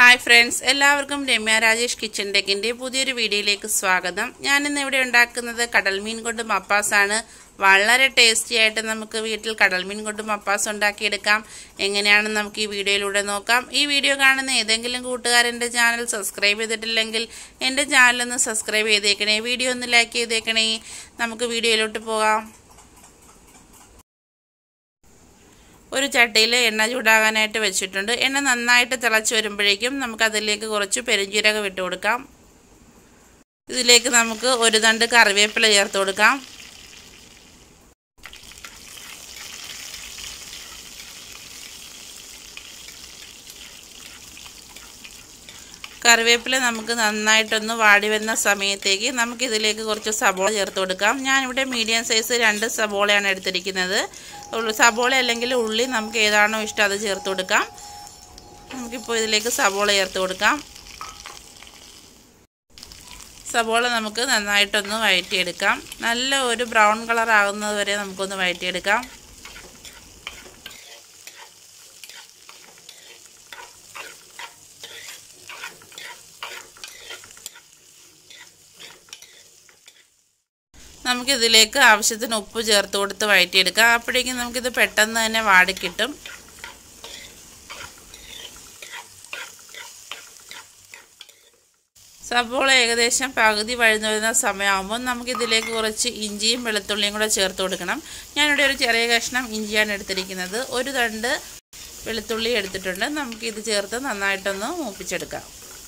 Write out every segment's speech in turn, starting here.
hi friends എല്ലാവർക്കും Ramya Rajesh kitchen ടെക്കിൻ്റെ പുതിയൊരു വീഡിയോയിലേക്ക് സ്വാഗതം ഞാനിന്ന് ഇവിടെ ഉണ്ടാക്കുന്നത് കടൽമീൻ കൊണ്ട് മപ്പാസാണ് വളരെ ടേസ്റ്റി ആയിട്ട് നമുക്ക് വീട്ടിൽ കടൽമീൻ കൊണ്ട് മപ്പാസ് ഉണ്ടാക്കിയെടുക്കാം എങ്ങനെയാണെന്ന് നമുക്ക് ഈ വീഡിയോയിലൂടെ നോക്കാം ഈ വീഡിയോ കാണുന്ന ഏതെങ്കിലും കൂട്ടുകാർ എൻ്റെ ചാനൽ സബ്സ്ക്രൈബ് ചെയ്തിട്ടില്ലെങ്കിൽ എൻ്റെ ചാനലൊന്ന് സബ്സ്ക്രൈബ് ചെയ്തേക്കണേ വീഡിയോ ഒന്ന് ലൈക്ക് ചെയ്തേക്കണേ നമുക്ക് വീഡിയോയിലോട്ട് പോകാം ഒരു ചട്ടിയിൽ എണ്ണ ചൂടാകാനായിട്ട് വെച്ചിട്ടുണ്ട് എണ്ണ നന്നായിട്ട് തിളച്ച് വരുമ്പോഴേക്കും നമുക്ക് അതിലേക്ക് കുറച്ച് പെരുംജീരകം ഇട്ട് കൊടുക്കാം ഇതിലേക്ക് നമുക്ക് ഒരു തണ്ട് കറിവേപ്പില ചേർത്ത് കൊടുക്കാം കറിവേപ്പില നമുക്ക് നന്നായിട്ടൊന്ന് വാടി വരുന്ന സമയത്തേക്ക് നമുക്കിതിലേക്ക് കുറച്ച് സബോള ചേർത്ത് കൊടുക്കാം ഞാനിവിടെ മീഡിയം സൈസ് രണ്ട് സബോളയാണ് എടുത്തിരിക്കുന്നത് സബോള അല്ലെങ്കിൽ ഉള്ളി നമുക്ക് ഏതാണോ ഇഷ്ടം അത് ചേർത്ത് കൊടുക്കാം നമുക്കിപ്പോൾ ഇതിലേക്ക് സബോള ചേർത്ത് കൊടുക്കാം സബോള നമുക്ക് നന്നായിട്ടൊന്ന് വഴറ്റിയെടുക്കാം നല്ല ഒരു ബ്രൗൺ കളർ ആകുന്നത് വരെ നമുക്കൊന്ന് വഴറ്റിയെടുക്കാം നമുക്കിതിലേക്ക് ആവശ്യത്തിന് ഉപ്പ് ചേർത്ത് കൊടുത്ത് വഴറ്റിയെടുക്കാം അപ്പോഴേക്കും നമുക്കിത് പെട്ടെന്ന് തന്നെ വാടിക്കിട്ടും സബോള ഏകദേശം പകുതി വഴുന്നു വരുന്ന സമയമാകുമ്പോൾ നമുക്കിതിലേക്ക് കുറച്ച് ഇഞ്ചിയും വെളുത്തുള്ളിയും കൂടെ ചേർത്ത് കൊടുക്കണം ഞാനിവിടെ ഒരു ചെറിയ കഷ്ണം ഇഞ്ചിയാണ് എടുത്തിരിക്കുന്നത് ഒരു തണ്ട് വെളുത്തുള്ളി എടുത്തിട്ടുണ്ട് നമുക്കിത് ചേർത്ത് നന്നായിട്ടൊന്ന് മൂപ്പിച്ചെടുക്കാം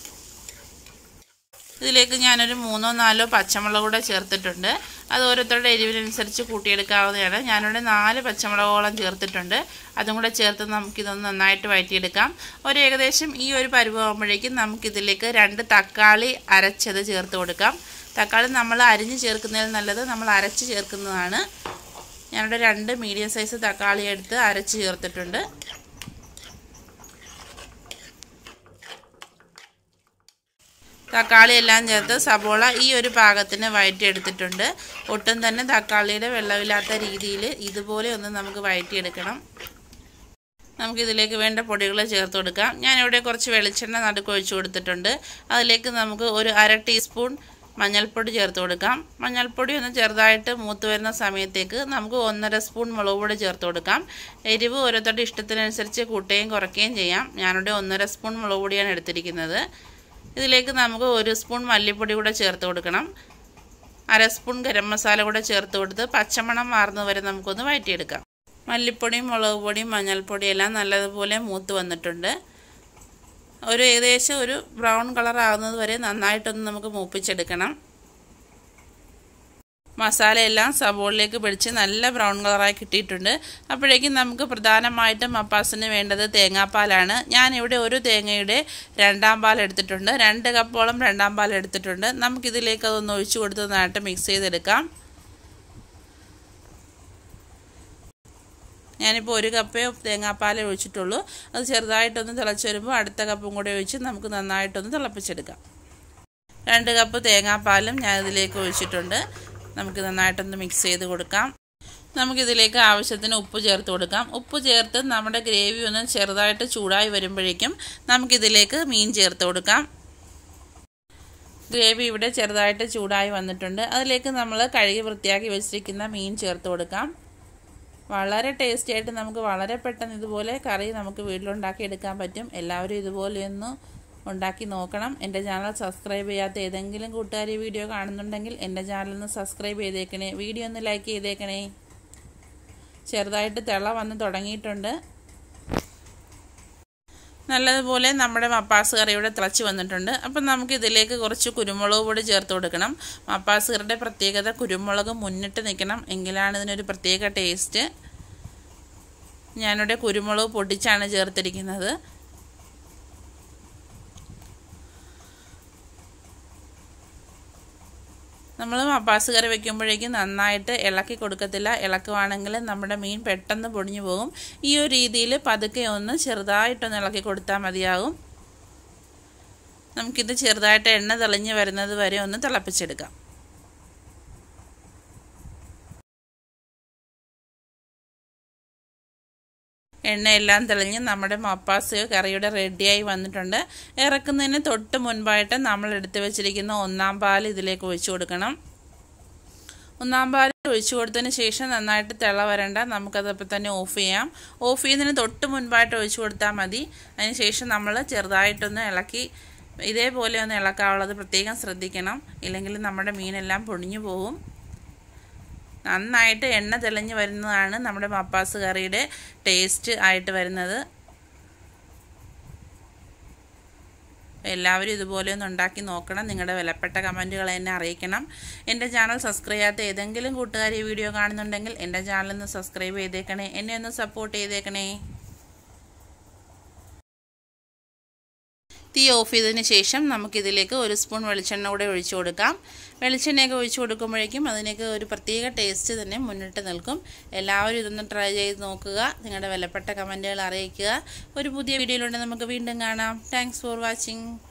ഇതിലേക്ക് ഞാനൊരു മൂന്നോ നാലോ പച്ചമുളക് കൂടെ ചേർത്തിട്ടുണ്ട് അത് ഓരോരുത്തരുടെ എരിവിനനുസരിച്ച് കൂട്ടിയെടുക്കാവുന്നതാണ് ഞാനിവിടെ നാല് പച്ചമുളകോളം ചേർത്തിട്ടുണ്ട് അതും കൂടെ ചേർത്ത് നമുക്കിതൊന്ന് നന്നായിട്ട് വഴറ്റിയെടുക്കാം ഒരു ഏകദേശം ഈ ഒരു പരുവാകുമ്പോഴേക്കും നമുക്കിതിലേക്ക് രണ്ട് തക്കാളി അരച്ചത് ചേർത്ത് കൊടുക്കാം തക്കാളി നമ്മൾ അരിഞ്ഞ് ചേർക്കുന്നതിൽ നല്ലത് നമ്മൾ അരച്ച് ചേർക്കുന്നതാണ് ഞാനിവിടെ രണ്ട് മീഡിയം സൈസ് തക്കാളി എടുത്ത് അരച്ച് ചേർത്തിട്ടുണ്ട് തക്കാളി എല്ലാം ചേർത്ത് സബോള ഈ ഒരു പാകത്തിന് വഴറ്റിയെടുത്തിട്ടുണ്ട് ഒട്ടും തന്നെ തക്കാളിയുടെ വെള്ളമില്ലാത്ത രീതിയിൽ ഇതുപോലെ ഒന്ന് നമുക്ക് വഴറ്റിയെടുക്കണം നമുക്കിതിലേക്ക് വേണ്ട പൊടികൾ ചേർത്ത് കൊടുക്കാം ഞാനിവിടെ കുറച്ച് വെളിച്ചെണ്ണ നടുക്ക് ഒഴിച്ചു കൊടുത്തിട്ടുണ്ട് അതിലേക്ക് നമുക്ക് ഒരു അര ടീസ്പൂൺ മഞ്ഞൾപ്പൊടി ചേർത്ത് കൊടുക്കാം മഞ്ഞൾപ്പൊടി ഒന്ന് ചെറുതായിട്ട് മൂത്ത് വരുന്ന സമയത്തേക്ക് നമുക്ക് ഒന്നര സ്പൂൺ മുളക് പൊടി ചേർത്ത് കൊടുക്കാം എരിവ് ഓരോരുത്തരുടെ ഇഷ്ടത്തിനനുസരിച്ച് കൂട്ടുകയും കുറയ്ക്കുകയും ചെയ്യാം ഞാനിവിടെ ഒന്നര സ്പൂൺ മുളക് പൊടിയാണ് എടുത്തിരിക്കുന്നത് ഇതിലേക്ക് നമുക്ക് ഒരു സ്പൂൺ മല്ലിപ്പൊടി കൂടെ ചേർത്ത് കൊടുക്കണം അര സ്പൂൺ ഗരം മസാല കൂടെ ചേർത്ത് കൊടുത്ത് പച്ചമണം മാറുന്നത് വരെ നമുക്കൊന്ന് വഴറ്റിയെടുക്കാം മല്ലിപ്പൊടിയും മുളക് പൊടിയും മഞ്ഞൾപ്പൊടിയും എല്ലാം നല്ലതുപോലെ മൂത്ത് വന്നിട്ടുണ്ട് ഒരു ഏകദേശം ഒരു ബ്രൗൺ കളർ ആകുന്നത് വരെ നന്നായിട്ടൊന്ന് നമുക്ക് മൂപ്പിച്ചെടുക്കണം മസാലയെല്ലാം സബോളിലേക്ക് പിടിച്ച് നല്ല ബ്രൗൺ കളറായി കിട്ടിയിട്ടുണ്ട് അപ്പോഴേക്കും നമുക്ക് പ്രധാനമായിട്ടും മപ്പാസിന് വേണ്ടത് തേങ്ങാപ്പാലാണ് ഞാനിവിടെ ഒരു തേങ്ങയുടെ രണ്ടാം പാൽ എടുത്തിട്ടുണ്ട് രണ്ട് കപ്പോളം രണ്ടാം പാൽ എടുത്തിട്ടുണ്ട് നമുക്കിതിലേക്ക് അതൊന്ന് ഒഴിച്ചു കൊടുത്ത് നന്നായിട്ട് മിക്സ് ചെയ്തെടുക്കാം ഞാനിപ്പോൾ ഒരു കപ്പേ തേങ്ങാപ്പാലേ ഒഴിച്ചിട്ടുള്ളൂ അത് ചെറുതായിട്ടൊന്ന് തിളച്ച് വരുമ്പോൾ അടുത്ത കപ്പും കൂടെ ഒഴിച്ച് നമുക്ക് നന്നായിട്ടൊന്ന് തിളപ്പിച്ചെടുക്കാം രണ്ട് കപ്പ് തേങ്ങാപ്പാലും ഞാൻ ഇതിലേക്ക് ഒഴിച്ചിട്ടുണ്ട് നമുക്ക് നന്നായിട്ടൊന്ന് മിക്സ് ചെയ്ത് കൊടുക്കാം നമുക്കിതിലേക്ക് ആവശ്യത്തിന് ഉപ്പ് ചേർത്ത് കൊടുക്കാം ഉപ്പ് ചേർത്ത് നമ്മുടെ ഗ്രേവി ഒന്ന് ചെറുതായിട്ട് ചൂടായി വരുമ്പോഴേക്കും നമുക്കിതിലേക്ക് മീൻ ചേർത്ത് കൊടുക്കാം ഗ്രേവി ഇവിടെ ചെറുതായിട്ട് ചൂടായി വന്നിട്ടുണ്ട് അതിലേക്ക് നമ്മൾ കഴുകി വൃത്തിയാക്കി വെച്ചിരിക്കുന്ന മീൻ ചേർത്ത് കൊടുക്കാം വളരെ ടേസ്റ്റി ആയിട്ട് നമുക്ക് വളരെ പെട്ടെന്ന് ഇതുപോലെ കറി നമുക്ക് വീട്ടിലുണ്ടാക്കി എടുക്കാൻ പറ്റും എല്ലാവരും ഇതുപോലെയൊന്ന് ഉണ്ടാക്കി നോക്കണം എൻ്റെ ചാനൽ സബ്സ്ക്രൈബ് ചെയ്യാത്ത ഏതെങ്കിലും കൂട്ടുകാർ ഈ വീഡിയോ കാണുന്നുണ്ടെങ്കിൽ എൻ്റെ ചാനൽ ഒന്ന് സബ്സ്ക്രൈബ് ചെയ്തേക്കണേ വീഡിയോ ഒന്ന് ലൈക്ക് ചെയ്തേക്കണേ ചെറുതായിട്ട് തിള വന്ന് തുടങ്ങിയിട്ടുണ്ട് നല്ലതുപോലെ നമ്മുടെ മപ്പാസ് കറി ഇവിടെ തിളച്ച് വന്നിട്ടുണ്ട് അപ്പം നമുക്ക് ഇതിലേക്ക് കുറച്ച് കുരുമുളക് പൊടി ചേർത്ത് കൊടുക്കണം മപ്പാസ് കറിയുടെ പ്രത്യേകത കുരുമുളക് മുന്നിട്ട് നിൽക്കണം എങ്കിലാണ് ഇതിനൊരു പ്രത്യേക ടേസ്റ്റ് ഞാനിവിടെ കുരുമുളക് പൊടിച്ചാണ് ചേർത്തിരിക്കുന്നത് നമ്മൾ മപ്പാസ് കറി വെക്കുമ്പോഴേക്കും നന്നായിട്ട് ഇളക്കി കൊടുക്കത്തില്ല ഇളക്കുവാണെങ്കിൽ നമ്മുടെ മീൻ പെട്ടെന്ന് പൊടിഞ്ഞു പോകും ഈ ഒരു രീതിയിൽ പതുക്കെ ഒന്ന് ചെറുതായിട്ടൊന്ന് ഇളക്കി കൊടുത്താൽ മതിയാകും നമുക്കിത് ചെറുതായിട്ട് എണ്ണ തെളിഞ്ഞ് വരുന്നത് വരെ ഒന്ന് തിളപ്പിച്ചെടുക്കാം എണ്ണയെല്ലാം തെളിഞ്ഞ് നമ്മുടെ മപ്പാസ് കറിയുടെ റെഡിയായി വന്നിട്ടുണ്ട് ഇറക്കുന്നതിന് തൊട്ട് മുൻപായിട്ട് നമ്മൾ എടുത്തു വെച്ചിരിക്കുന്ന ഒന്നാം പാൽ ഇതിലേക്ക് ഒഴിച്ചു കൊടുക്കണം ഒന്നാം പാൽ ഒഴിച്ചു കൊടുത്തതിന് ശേഷം നന്നായിട്ട് തിള വരണ്ട നമുക്കതപ്പോൾ തന്നെ ഓഫ് ചെയ്യാം ഓഫ് ചെയ്യുന്നതിന് തൊട്ട് മുൻപായിട്ട് ഒഴിച്ചു കൊടുത്താൽ മതി അതിന് ശേഷം നമ്മൾ ചെറുതായിട്ടൊന്ന് ഇളക്കി ഇതേപോലെ ഒന്ന് ഇളക്കാവുള്ളത് പ്രത്യേകം ശ്രദ്ധിക്കണം ഇല്ലെങ്കിൽ നമ്മുടെ മീനെല്ലാം പൊടിഞ്ഞു പോകും നന്നായിട്ട് എണ്ണ തെളിഞ്ഞ് വരുന്നതാണ് നമ്മുടെ മപ്പാസ് കറിയുടെ ടേസ്റ്റ് ആയിട്ട് വരുന്നത് എല്ലാവരും ഇതുപോലെ ഒന്ന് ഉണ്ടാക്കി നോക്കണം നിങ്ങളുടെ വിലപ്പെട്ട കമൻറ്റുകൾ എന്നെ അറിയിക്കണം എൻ്റെ ചാനൽ സബ്സ്ക്രൈബ് ചെയ്യാത്ത ഏതെങ്കിലും കൂട്ടുകാർ ഈ വീഡിയോ കാണുന്നുണ്ടെങ്കിൽ എൻ്റെ ചാനൽ ഒന്ന് സബ്സ്ക്രൈബ് ചെയ്തേക്കണേ എന്നെ ഒന്ന് സപ്പോർട്ട് ചെയ്തേക്കണേ തീ ഓഫ് ചെയ്തതിന് ശേഷം നമുക്കിതിലേക്ക് ഒരു സ്പൂൺ വെളിച്ചെണ്ണ കൂടെ ഒഴിച്ചു കൊടുക്കാം വെളിച്ചെണ്ണയൊക്കെ ഒഴിച്ചു കൊടുക്കുമ്പോഴേക്കും അതിനൊക്കെ ഒരു പ്രത്യേക ടേസ്റ്റ് തന്നെ മുന്നിട്ട് നിൽക്കും എല്ലാവരും ഇതൊന്ന് ട്രൈ ചെയ്ത് നോക്കുക നിങ്ങളുടെ വിലപ്പെട്ട കമൻറ്റുകൾ അറിയിക്കുക ഒരു പുതിയ വീഡിയോയിലൂടെ നമുക്ക് വീണ്ടും കാണാം താങ്ക്സ് ഫോർ വാച്ചിങ്